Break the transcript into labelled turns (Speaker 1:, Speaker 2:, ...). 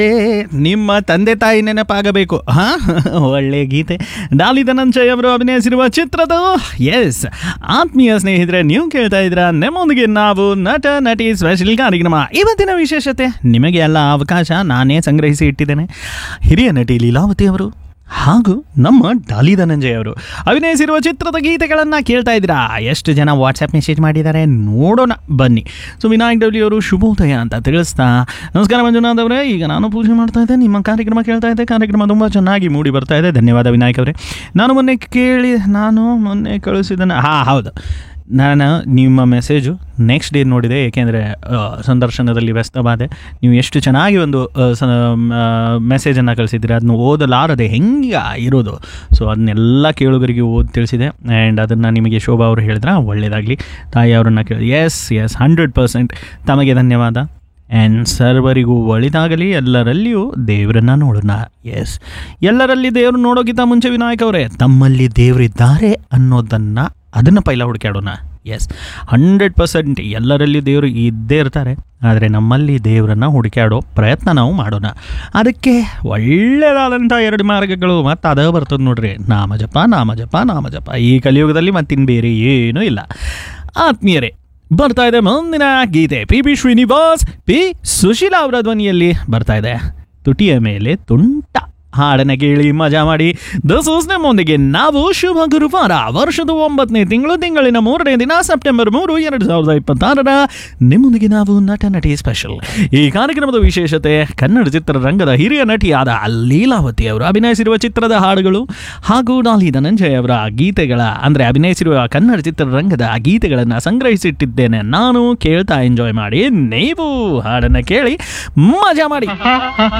Speaker 1: ಏ, ನಿಮ್ಮ ತಂದೆ ತಾಯಿ ನೆನಪಾಗಬೇಕು ಹಾ ಒಳ್ಳೆ ಗೀತೆ ಡಾಲಿ ಧನಂಜಯ್ ಅವರು ಅಭಿನಯಿಸಿರುವ ಚಿತ್ರದ ಎಸ್ ಆತ್ಮೀಯ ಸ್ನೇಹಿತರೆ ನೀವು ಕೇಳ್ತಾ ಇದ್ರ ನಿಮ್ಮೊಂದಿಗೆ ನಾವು ನಟ ನಟಿ ಸ್ಪೆಷಲ್ ಕಾರ್ಯಕ್ರಮ ಇವತ್ತಿನ ವಿಶೇಷತೆ ನಿಮಗೆ ಎಲ್ಲ ಅವಕಾಶ ನಾನೇ ಸಂಗ್ರಹಿಸಿ ಇಟ್ಟಿದ್ದೇನೆ ಹಿರಿಯ ನಟಿ ಲೀಲಾವತಿ ಅವರು ಹಾಗೂ ನಮ್ಮ ಡಾಲಿ ಧನಂಜಯ್ ಅವರು ಅಭಿನಯಿಸಿರುವ ಚಿತ್ರದ ಗೀತೆಗಳನ್ನು ಕೇಳ್ತಾ ಇದ್ದೀರಾ ಎಷ್ಟು ಜನ ವಾಟ್ಸಪ್ ಮೆಸೇಜ್ ಮಾಡಿದ್ದಾರೆ ನೋಡೋಣ ಬನ್ನಿ ಸೊ ವಿನಾಯಕ್ ಡಬ್ಲ್ಯೂ ಅವರು ಶುಭೋದಯ ಅಂತ ತಿಳಿಸ್ತಾ ನಮಸ್ಕಾರ ಮಂಜುನಾಥ್ ಅವರೇ ಈಗ ನಾನು ಪೂಜೆ ಮಾಡ್ತಾ ಇದ್ದೆ ನಿಮ್ಮ ಕಾರ್ಯಕ್ರಮ ಕೇಳ್ತಾ ಇದ್ದೆ ಕಾರ್ಯಕ್ರಮ ತುಂಬ ಚೆನ್ನಾಗಿ ಮೂಡಿ ಬರ್ತಾ ಇದೆ ಧನ್ಯವಾದ ವಿನಾಯಕ್ ಅವರೇ ನಾನು ಮೊನ್ನೆ ಕೇಳಿ ನಾನು ಮೊನ್ನೆ ಕಳಿಸಿದ್ದನ್ನು ಹಾಂ ಹೌದು ನಾನು ನಿಮ್ಮ ಮೆಸೇಜು ನೆಕ್ಸ್ಟ್ ಡೇ ನೋಡಿದೆ ಏಕೆಂದರೆ ಸಂದರ್ಶನದಲ್ಲಿ ವ್ಯಸ್ತವಾದೆ ನೀವು ಎಷ್ಟು ಚೆನ್ನಾಗಿ ಒಂದು ಮೆಸೇಜನ್ನು ಕಳಿಸಿದ್ದೀರಿ ಅದನ್ನು ಓದಲಾರದೆ ಹೆಂಗೆ ಇರೋದು ಸೊ ಅದನ್ನೆಲ್ಲ ಕೇಳುಗರಿಗೆ ಓದಿ ತಿಳಿಸಿದೆ ಆ್ಯಂಡ್ ಅದನ್ನು ನಿಮಗೆ ಶೋಭಾ ಅವರು ಹೇಳಿದ್ರೆ ಒಳ್ಳೆಯದಾಗಲಿ ತಾಯಿ ಅವರನ್ನು ಕೇಳಿ ಎಸ್ ಎಸ್ ಹಂಡ್ರೆಡ್ ಪರ್ಸೆಂಟ್ ತಮಗೆ ಧನ್ಯವಾದ ಆ್ಯಂಡ್ ಸರ್ವರಿಗೂ ಒಳಿತಾಗಲಿ ಎಲ್ಲರಲ್ಲಿಯೂ ದೇವರನ್ನ ನೋಡೋಣ ಎಸ್ ಎಲ್ಲರಲ್ಲಿ ದೇವರು ನೋಡೋಕ್ಕಿಂತ ಮುಂಚೆ ವಿನಾಯಕ್ ಅವರೇ ತಮ್ಮಲ್ಲಿ ದೇವರಿದ್ದಾರೆ ಅನ್ನೋದನ್ನು ಅದನ್ನು ಪೈಲ ಹುಡುಕಾಡೋಣ ಎಸ್ ಹಂಡ್ರೆಡ್ ಪರ್ಸೆಂಟ್ ಎಲ್ಲರಲ್ಲಿ ದೇವರು ಇದ್ದೇ ಇರ್ತಾರೆ ಆದರೆ ನಮ್ಮಲ್ಲಿ ದೇವರನ್ನು ಹುಡುಕಾಡೋ ಪ್ರಯತ್ನ ನಾವು ಮಾಡೋಣ ಅದಕ್ಕೆ ಒಳ್ಳೆಯದಾದಂಥ ಎರಡು ಮಾರ್ಗಗಳು ಮತ್ತು ಅದೇ ಬರ್ತದೆ ನೋಡ್ರಿ ನಾಮಜಪ ನಾಮಜಪ ನಾಮಜಪ ಈ ಕಲಿಯುಗದಲ್ಲಿ ಮತ್ತಿನ್ ಬೇರೆ ಏನೂ ಇಲ್ಲ ಆತ್ಮೀಯರೇ ಬರ್ತಾ ಇದೆ ಮುಂದಿನ ಗೀತೆ P B Srinivas P Susheela ಅವರ ಧ್ವನಿಯಲ್ಲಿ ಬರ್ತಾ ಇದೆ ತುಟಿಯ ಮೇಲೆ ತುಂಟ ಹಾಡನ್ನ ಕೇಳಿ ಮಜಾ ಮಾಡಿ ದಸ್ ನಮ್ಮೊಂದಿಗೆ ನಾವು ಶುಭ ಗುರುವಾರ ವರ್ಷದ ಒಂಬತ್ತನೇ ತಿಂಗಳು ತಿಂಗಳಿನ ಮೂರನೇ ದಿನ ಸೆಪ್ಟೆಂಬರ್ ಮೂರು ಎರಡು ಸಾವಿರದ ಇಪ್ಪತ್ತಾರರ ನಿಮ್ಮೊಂದಿಗೆ ನಾವು ನಟ ನಟಿ ಸ್ಪೆಷಲ್ ಈ ಕಾರ್ಯಕ್ರಮದ ವಿಶೇಷತೆ ಕನ್ನಡ ಚಿತ್ರರಂಗದ ಹಿರಿಯ ನಟಿಯಾದ ಲೀಲಾವತಿ ಅವರು ಅಭಿನಯಿಸಿರುವ ಚಿತ್ರದ ಹಾಡುಗಳು ಹಾಗೂ ಡಾಲಿ ಧನಂಜಯ್ ಅವರ ಗೀತೆಗಳ ಅಂದರೆ ಅಭಿನಯಿಸಿರುವ ಕನ್ನಡ ಚಿತ್ರರಂಗದ ಗೀತೆಗಳನ್ನು ಸಂಗ್ರಹಿಸಿಟ್ಟಿದ್ದೇನೆ ನಾನು ಕೇಳ್ತಾ ಎಂಜಾಯ್ ಮಾಡಿ ನೀವು ಹಾಡನ್ನು ಕೇಳಿ ಮಜಾ ಮಾಡಿ